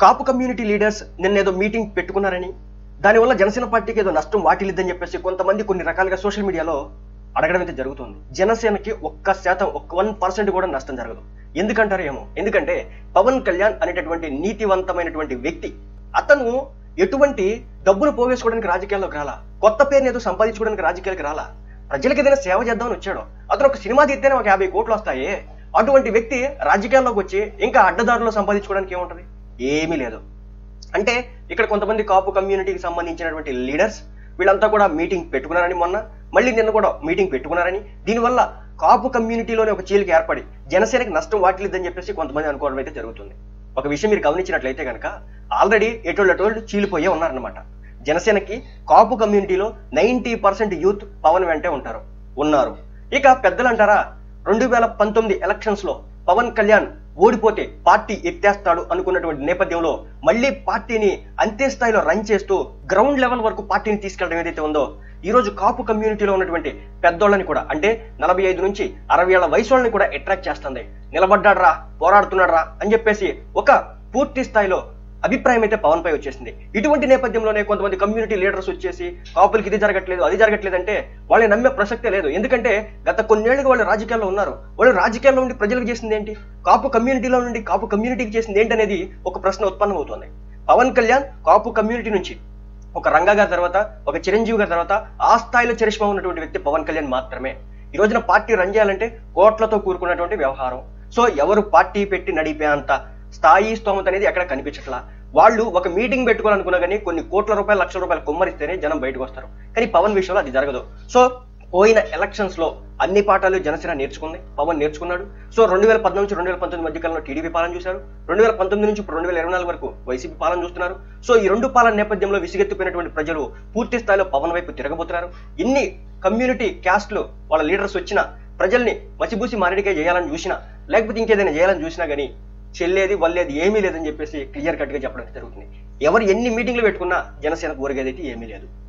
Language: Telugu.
కాపు కమ్యూనిటీ లీడర్స్ నిన్న ఏదో మీటింగ్ పెట్టుకున్నారని దానివల్ల జనసేన పార్టీకి ఏదో నష్టం వాటిల్లిద్దని చెప్పేసి కొంతమంది కొన్ని రకాలుగా సోషల్ మీడియాలో అడగడం అయితే జరుగుతుంది జనసేనకి ఒక్క శాతం ఒక్క వన్ పర్సెంట్ కూడా నష్టం జరగదు ఎందుకంటారు ఏమో ఎందుకంటే పవన్ కళ్యాణ్ అనేటటువంటి నీతివంతమైనటువంటి వ్యక్తి అతను ఎటువంటి డబ్బును పోగేసుకోవడానికి రాజకీయాల్లోకి రాలా కొత్త పేరుని ఏదో సంపాదించుకోవడానికి రాజకీయాలకు రాలా ప్రజలకు ఏదైనా సేవ చేద్దామని వచ్చాడు అతను ఒక సినిమా తీస్తేనే ఒక యాభై కోట్లు వస్తాయి అటువంటి వ్యక్తి రాజకీయాల్లోకి వచ్చి ఇంకా అడ్డదారులో సంపాదించుకోవడానికి ఏముంటది ఏమీ లేదు అంటే ఇక్కడ కొంతమంది కాపు కమ్యూనిటీకి సంబంధించినటువంటి లీడర్స్ వీళ్ళంతా కూడా మీటింగ్ పెట్టుకున్నారని మొన్న మళ్ళీ నిన్న కూడా మీటింగ్ పెట్టుకున్నారని దీనివల్ల కాపు కమ్యూనిటీలోనే ఒక చీలిక ఏర్పడి జనసేనకి నష్టం వాటిల్లిద్దని చెప్పేసి కొంతమంది అనుకోవడం అయితే జరుగుతుంది ఒక విషయం మీరు గమనించినట్లయితే కనుక ఆల్రెడీ ఎటోళ్ళు ఎటోళ్ళు చీలిపోయే ఉన్నారనమాట జనసేనకి కాపు కమ్యూనిటీలో నైంటీ పర్సెంట్ యూత్ పవన్ వెంటే ఉంటారు ఉన్నారు ఇక పెద్దలు అంటారా రెండు వేల పంతొమ్మిది ఎలక్షన్స్ లో పవన్ కళ్యాణ్ ఓడిపోతే పార్టీ ఎత్తేస్తాడు అనుకున్నటువంటి నేపథ్యంలో మళ్ళీ పార్టీని అంతే స్థాయిలో రన్ చేస్తూ గ్రౌండ్ లెవెల్ వరకు పార్టీని తీసుకెళ్ళడం ఏదైతే ఉందో ఈ రోజు కాపు కమ్యూనిటీలో ఉన్నటువంటి పెద్దోళ్ళని కూడా అంటే నలభై ఐదు నుంచి అరవై ఏళ్ల వయసు వాళ్ళని కూడా అట్రాక్ట్ చేస్తుంది నిలబడ్డాడ్రా పోరాడుతున్నాడ్రా అని చెప్పేసి ఒక పూర్తి స్థాయిలో అభిప్రాయం అయితే పవన్ పై వచ్చేసింది ఇటువంటి నేపథ్యంలోనే కొంతమంది కమ్యూనిటీ లీడర్స్ వచ్చేసి కాపులకి ఇది జరగట్లేదు అది జరగట్లేదు అంటే వాళ్ళని నమ్మే ప్రసక్తే లేదు ఎందుకంటే గత కొన్నేళ్లుగా వాళ్ళు రాజకీయాల్లో ఉన్నారు వాళ్ళు రాజకీయాల్లో ఉండి ప్రజలకు చేసింది ఏంటి కాపు కమ్యూనిటీలో నుండి కాపు కమ్యూనిటీకి చేసింది ఏంటి అనేది ఒక ప్రశ్న ఉత్పన్నం అవుతుంది పవన్ కళ్యాణ్ కాపు కమ్యూనిటీ నుంచి ఒక రంగా గారి తర్వాత ఒక చిరంజీవి గారి తర్వాత ఆ స్థాయిలో చరిష్మా ఉన్నటువంటి వ్యక్తి పవన్ కళ్యాణ్ మాత్రమే ఈ రోజున పార్టీ రన్ చేయాలంటే కోట్లతో కూరుకున్నటువంటి వ్యవహారం సో ఎవరు పార్టీ పెట్టి నడిపే అంత స్థాయి స్తోమత అనేది ఎక్కడ కనిపించట్లా వాళ్ళు ఒక మీటింగ్ పెట్టుకోవాలనుకున్నా కానీ కొన్ని కోట్ల రూపాయలు లక్షల రూపాయలు కుమ్మరిస్తేనే జనం బయటకు వస్తారు కానీ పవన్ విషయంలో అది జరగదు సో పోయిన ఎలక్షన్స్ లో అన్ని పాఠాలు జనసేన నేర్చుకుంది పవన్ నేర్చుకున్నాడు సో రెండు వేల పద్నాలుగు నుంచి రెండు వేల పంతొమ్మిది మధ్య కాలంలో టీడీపీ పాలన చూశారు రెండు వేల పంతొమ్మిది నుంచి ఇప్పుడు రెండు వేల ఇరవై నాలుగు వరకు వైసీపీ పాలన చూస్తున్నారు సో ఈ రెండు పాలన నేపథ్యంలో విసిగెత్తిపోయినటువంటి ప్రజలు పూర్తి స్థాయిలో పవన్ వైపు తిరగబోతున్నారు ఎన్ని కమ్యూనిటీ క్యాస్ట్లు వాళ్ళ లీడర్స్ వచ్చినా ప్రజల్ని మసిబూసి మారేడికే చేయాలని చూసినా లేకపోతే ఇంకేదైనా చేయాలని చూసినా కానీ చెల్లేది వల్లేది ఏమీ లేదని చెప్పేసి క్లియర్ కట్ గా చెప్పడం జరుగుతుంది ఎవరు ఎన్ని మీటింగ్లు పెట్టుకున్నా జనసేన కోరిగేదైతే ఏమీ లేదు